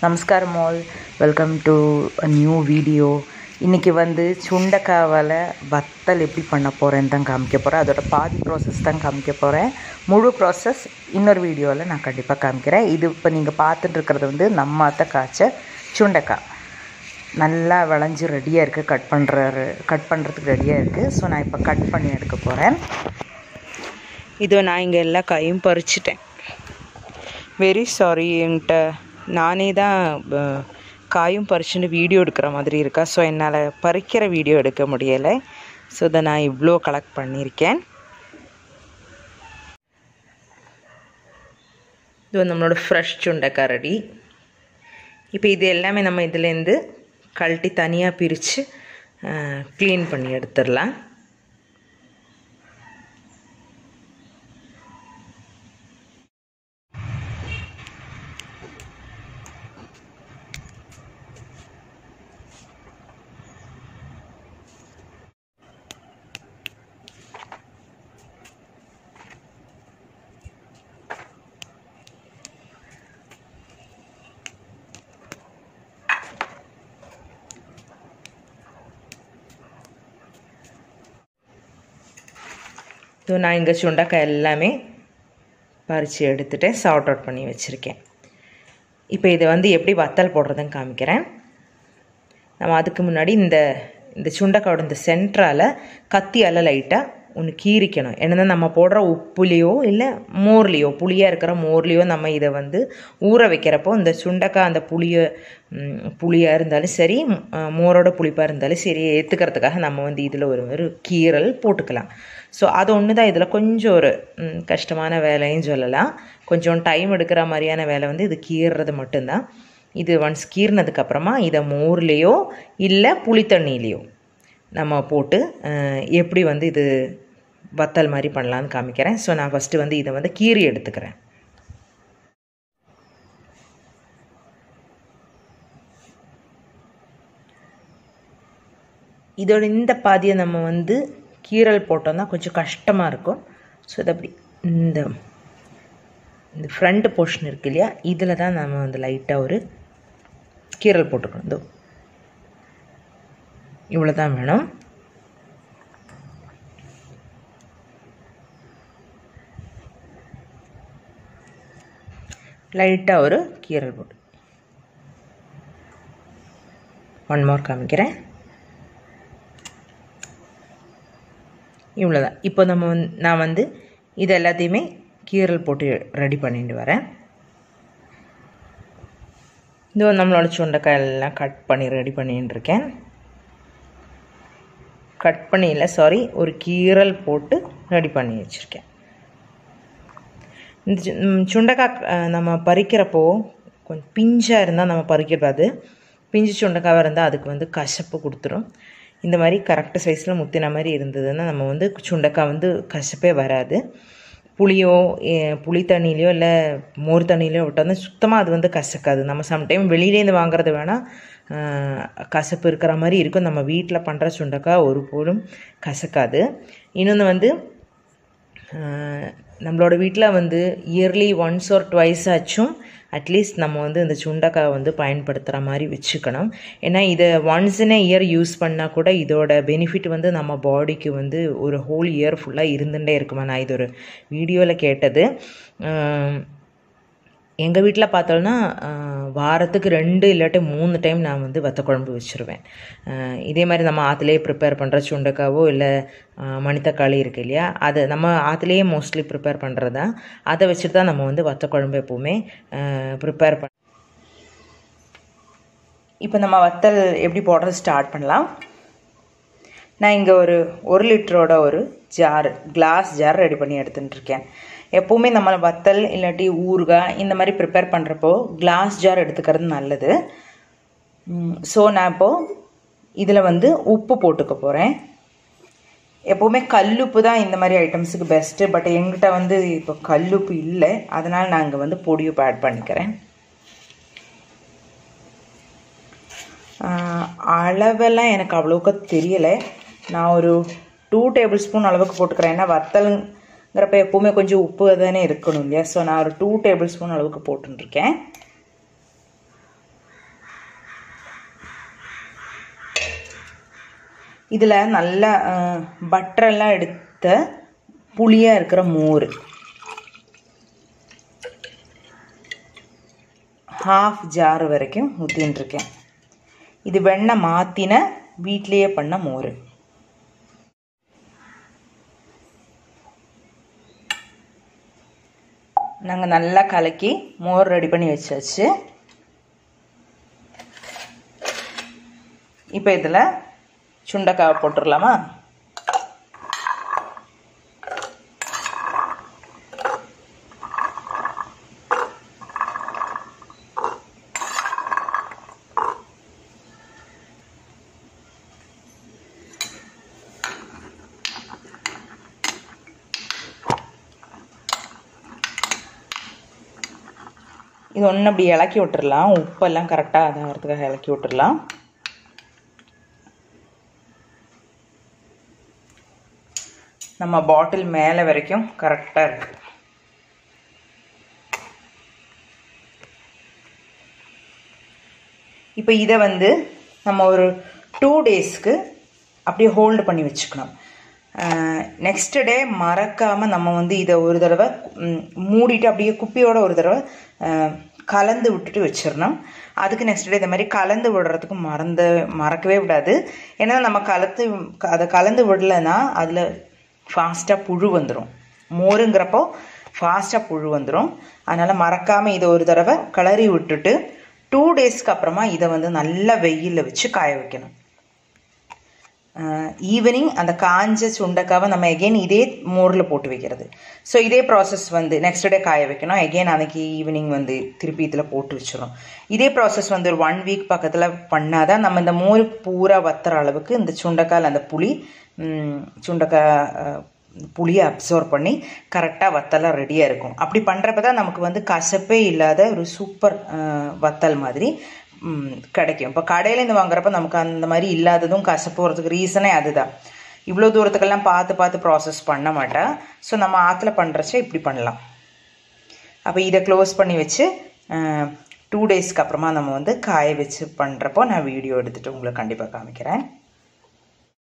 நமஸ்காரம் all welcome to a new video இன்றைக்கி வந்து சுண்டைக்காவால் வத்தல் எப்படி பண்ண போகிறேன்னு தான் காமிக்க போகிறேன் அதோட பாதி ப்ராசஸ் தான் காமிக்க போகிறேன் முழு ப்ராசஸ் இன்னொரு வீடியோவில் நான் கண்டிப்பாக காமிக்கிறேன் இது இப்போ நீங்கள் பார்த்துட்டு இருக்கிறது வந்து நம்ம அத்தை காய்ச்ச சுண்டைக்காய் நல்லா விளைஞ்சி ரெடியாக இருக்குது கட் பண்ணுற கட் பண்ணுறதுக்கு ரெடியாக இருக்குது ஸோ நான் இப்போ கட் பண்ணி எடுக்க போகிறேன் இதோ நான் இங்கே எல்லா காயும் பறிச்சிட்டேன் வெரி சாரி என்கிட்ட நானே தான் அஹ், காயும் பறிச்சுன்னு வீடியோ எடுக்கிற மாதிரி இருக்கா ஸோ என்னால் பறிக்கிற வீடியோ எடுக்க முடியலை ஸோ இதை நான் இவ்வளோ கலெக்ட் பண்ணியிருக்கேன் இது வந்து நம்மளோட ஃப்ரெஷ் சுண்டைக்காய் ரெடி இப்போ இது எல்லாமே நம்ம இதுலேருந்து கழட்டி தனியாக பிரித்து க்ளீன் பண்ணி எடுத்துடலாம் ஸோ நான் இங்கே சுண்டைக்காய் எல்லாமே பறித்து எடுத்துகிட்டு சார்ட் அவுட் பண்ணி வச்சுருக்கேன் இப்போ இதை வந்து எப்படி வத்தல் போடுறதுன்னு காமிக்கிறேன் நம்ம அதுக்கு முன்னாடி இந்த இந்த சுண்டைக்காயோட இந்த சென்ட்ரால் கத்தியால் லைட்டாக ஒன்று கீறிக்கணும் என்னன்னா நம்ம போடுற உப்புலேயோ இல்லை மோர்லேயோ புளியாக இருக்கிற மோர்லேயோ நம்ம இதை வந்து ஊற வைக்கிறப்போ இந்த சுண்டைக்காய் அந்த புளிய ம், புளியாக இருந்தாலும் சரி ம், அஹ், மோரோட புளிப்பாக இருந்தாலும் சரி ஏற்றுக்கிறதுக்காக நம்ம வந்து இதில் ஒரு ஒரு கீறல் போட்டுக்கலாம் ஸோ அது ஒன்று தான் இதில் கொஞ்சம் ஒரு ம், கஷ்டமான வேலையும் சொல்லலாம் கொஞ்சம் டைம் எடுக்கிற மாதிரியான வேலை வந்து இது கீறுறது மட்டும்தான் இது ஒன்ஸ் கீறினதுக்கப்புறமா இதை மோர்லேயோ இல்லை புளித்தண்ணிலேயோ நம்ம போட்டு அஹ், எப்படி வந்து இது வத்தல் மாதிரி பண்ணலான்னு காமிக்கிறேன் ஸோ நான் ஃபஸ்ட்டு வந்து இதை வந்து கீறி எடுத்துக்கிறேன் இதோட இந்த பாதியை நம்ம வந்து கீறல் போட்டோம்னா கொஞ்சம் கஷ்டமாக இருக்கும் ஸோ இது அப்படி இந்த இந்த ஃப்ரண்ட் போர்ஷன் இருக்கு இல்லையா இதில் தான் நம்ம வந்து லைட்டாக ஒரு கீறல் போட்டுக்கணும் இதோ இவ்வளோ தான் வேணும் லைட்டாக ஒரு கீறல் போட்டு ஒன் மோர் காமிக்கிறேன் இவ்வளோதான் இப்போ நம்ம வந்து நான் வந்து இது எல்லாத்தையுமே கீறல் போட்டு ரெடி பண்ணிட்டு வரேன் இது நம்மளோட சுண்டைக்காய் எல்லாம் கட் பண்ணி ரெடி பண்ணிட்டு இருக்கேன் கட் பண்ணி இல்லை சாரி ஒரு கீறல் போட்டு ரெடி பண்ணி வச்சுருக்கேன் இந்த சு- ம், சுண்டைக்காய் அஹ், நம்ம பறிக்கிறப்போ கொஞ்சம் பிஞ்சாக இருந்தால் நம்ம பறிக்கக்கூடாது பிஞ்சு சுண்டைக்காவாக இருந்தால் அதுக்கு வந்து கசப்பு கொடுத்துரும் இந்த மாதிரி கரெக்ட் சைஸில் முத்தின மாதிரி இருந்ததுன்னா நம்ம வந்து சுண்டைக்காய் வந்து கசப்பே வராது புளியோ ஏ- புளி தண்ணியிலையோ இல்லை மோர் தண்ணியிலையோ விட்டோம்னா சுத்தமாக அது வந்து கசக்காது நம்ம சம்டைம் வெளியிலேருந்து வாங்குறது வேணால் கசப்பு இருக்கிற மாதிரி இருக்கும் நம்ம வீட்டில் பண்ணுற சுண்டைக்காய் ஒரு போலும் கசக்காது இன்னொன்று வந்து ஆஹ் நம்மளோட வீட்டில் வந்து இயர்லி ஒன்ஸ் ஆர் ட்வைஸ் ஆச்சும் அட்லீஸ்ட் நம்ம வந்து இந்த சுண்டைக்காய் வந்து பயன்படுத்துகிற மாதிரி வச்சுக்கணும் ஏன்னா இதை ஒன்ஸ் இன் இயர் யூஸ் பண்ணால் கூட இதோட பெனிஃபிட் வந்து நம்ம பாடிக்கு வந்து ஒரு ஹோல் இயர் ஃபுல்லாக இருந்துகிட்டே இருக்குமா நான் இது ஒரு வீடியோவில் கேட்டது எங்கள் வீட்டில் பார்த்தோன்னா ஆஹ், வாரத்துக்கு ரெண்டு இல்லாட்டி மூணு டைம் நான் வந்து வத்த குழம்பு வச்சுருவேன் ஆஹ், இதே மாதிரி நம்ம ஆற்றுலேயே ப்ரிப்பேர் பண்ணுற சுண்டைக்காவோ இல்லை ஆஹ், மணித்தக்காளி இருக்கு இல்லையா அது நம்ம ஆற்றுலேயே மோஸ்ட்லி ப்ரிப்பேர் பண்ணுறது தான் அதை வச்சுட்டு தான் நம்ம வந்து வத்த குழம்பு எப்போவுமே ப்ரிப்பேர் பண்ண இப்போ நம்ம வத்தல் எப்படி போடுறது ஸ்டார்ட் பண்ணலாம் நான் இங்கே ஒரு ஒரு லிட்டரோட ஒரு ஜார் கிளாஸ் ஜார் ரெடி பண்ணி எடுத்துட்டு இருக்கேன் எப்போவுமே நம்ம வத்தல் இல்லாட்டி ஊறுகாய் இந்த மாதிரி ப்ரிப்பேர் பண்ணுறப்போ கிளாஸ் ஜார் எடுத்துக்கிறது நல்லது ஸோ நான் இப்போது இதில் வந்து உப்பு போட்டுக்க போகிறேன் எப்போவுமே கல்லுப்பு தான் இந்த மாதிரி ஐட்டம்ஸுக்கு பெஸ்ட்டு பட் எங்கிட்ட வந்து இப்போ கல்லுப்பு இல்லை அதனால் நான் இங்கே வந்து பொடியுப்பு ஆட் பண்ணிக்கிறேன் ஆஹ் அளவெல்லாம் எனக்கு அவ்வளோக்கா தெரியலை நான் ஒரு டூ டேபிள் ஸ்பூன் அளவுக்கு போட்டுக்கிறேன் ஏன்னா வத்தல்ங்கிறப்ப எப்போவுமே கொஞ்சம் உப்பு தானே இருக்கணும் இல்லையா ஸோ நான் ஒரு டூ டேபிள் ஸ்பூன் அளவுக்கு போட்டுருக்கேன் இதில் நல்ல பட்டரெல்லாம் எடுத்த புளியாக இருக்கிற மோர் ஹாஃப் ஜார் வரைக்கும் ஊற்றின்னு இருக்கேன் இது வெண்ணெய் மாற்றின வீட்லேயே பண்ண மோர் நாங்கள் நல்லா கலக்கி மோர் ரெடி பண்ணி வச்சாச்சு இப்போ இதில் சுண்டைக்காவை போட்டுடலாமா இது ஒன்று அப்படி இலக்கி விட்டுறலாம் உப்பெல்லாம் கரெக்டாக அதாகிறதுக்காக இலக்கி விட்டுறலாம் நம்ம பாட்டில் மேலே வரைக்கும் கரெக்டாக இருக்கு இப்போ இதை வந்து நம்ம ஒரு டூ டேஸ்க்கு அப்படியே ஹோல்டு பண்ணி வச்சுக்கணும் நெக்ஸ்ட் டே மறக்காமல் நம்ம வந்து இதை ஒரு தடவை மூடிட்டு அப்படியே குப்பியோட ஒரு தடவை கலந்து விட்டுட்டு வச்சிடணும் அதுக்கு நெக்ஸ்ட் டே இந்த மாதிரி கலந்து விடுறதுக்கு மறந்து மறக்கவே விடாது ஏன்னா நம்ம கலத்து அதை கலந்து விடலைன்னா அதில் ஃபாஸ்ட்டாக புழு வந்துடும் மோருங்கிறப்போ ஃபாஸ்ட்டாக புழு வந்துடும் அதனால் மறக்காமல் இதை ஒரு தடவை கிளறி விட்டுட்டு டூ டேஸ்க்கு அப்புறமா இதை வந்து நல்லா வெயிலில் வச்சு காய வைக்கணும் ஈவினிங் அந்த காஞ்ச சுண்டைக்காவை நம்ம எகெயின் இதே மோரில் போட்டு வைக்கிறது ஸோ இதே ப்ராசஸ் வந்து நெக்ஸ்ட் டே காய வைக்கணும் எகெயின் அன்னைக்கு ஈவினிங் வந்து திருப்பி இதில் போட்டு வச்சிடும் இதே ப்ராசஸ் வந்து ஒரு ஒன் வீக் பக்கத்தில் பண்ணாதான் நம்ம இந்த மோர் பூரா வத்துற அளவுக்கு இந்த சுண்டைக்கால் அந்த புளி சுண்டைக்காய் புளியை அப்சர்வ் பண்ணி கரெக்டாக வத்தலாம் ரெடியாக இருக்கும் அப்படி பண்ணுறப்ப தான் நமக்கு வந்து கசப்பே இல்லாத ஒரு சூப்பர் வத்தல் மாதிரி கிடைக்கும் இப்போ கடையிலேருந்து வாங்குறப்ப நமக்கு அந்த மாதிரி இல்லாததும் கசப்பு வரதுக்கு ரீசனே அதுதான் இவ்வளோ தூரத்துக்கெல்லாம் பார்த்து பார்த்து ப்ராசஸ் பண்ண மாட்டேன் ஸோ நம்ம ஆற்றுல பண்ணுறச்ச இப்படி பண்ணலாம் அப்போ இதை க்ளோஸ் பண்ணி வச்சு டூ டேஸ்க்கு அப்புறமா நம்ம வந்து காய வச்சு பண்ணுறப்போ நான் வீடியோ எடுத்துகிட்டு உங்களுக்கு கண்டிப்பாக காமிக்கிறேன்